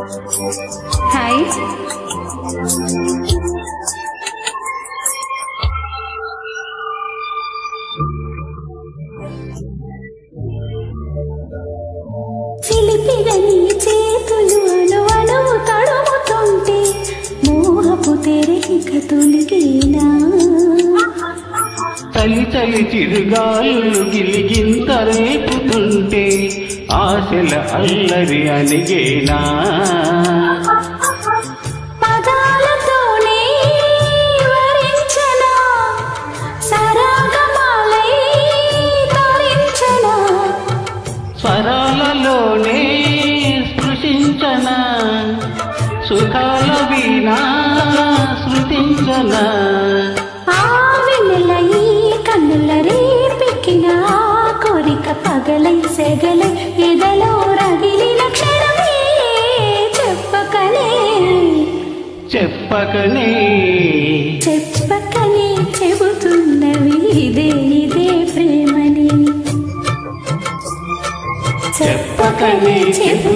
hi చిలిపిగని చేతులు అను అణువు తడుముతుంటే మోహపు తెరహిక తొలిగేనా చలి చలి చిరుగాలు గిలిగింత రేపుతుంటే ఆశల అల్లరి అలిగేనా పదాలతోనే వరించనా సరాగమాలై తరించనా స్వరాలలోనే స్పృశించన సుఖాల వీణా శృతించన ఆ వెన్నెల ఈ కన్నుల రేపెక్కిన ఆ కోరిక పగలై సెగలై ఎదలో రగిలిన క్షణమే చెప్పకనే చెప్పకనే చెప్పకనే చెబుతున్నవి ఇదే ఇదే ప్రేమని చెప్పకనే చెబుతున్నవి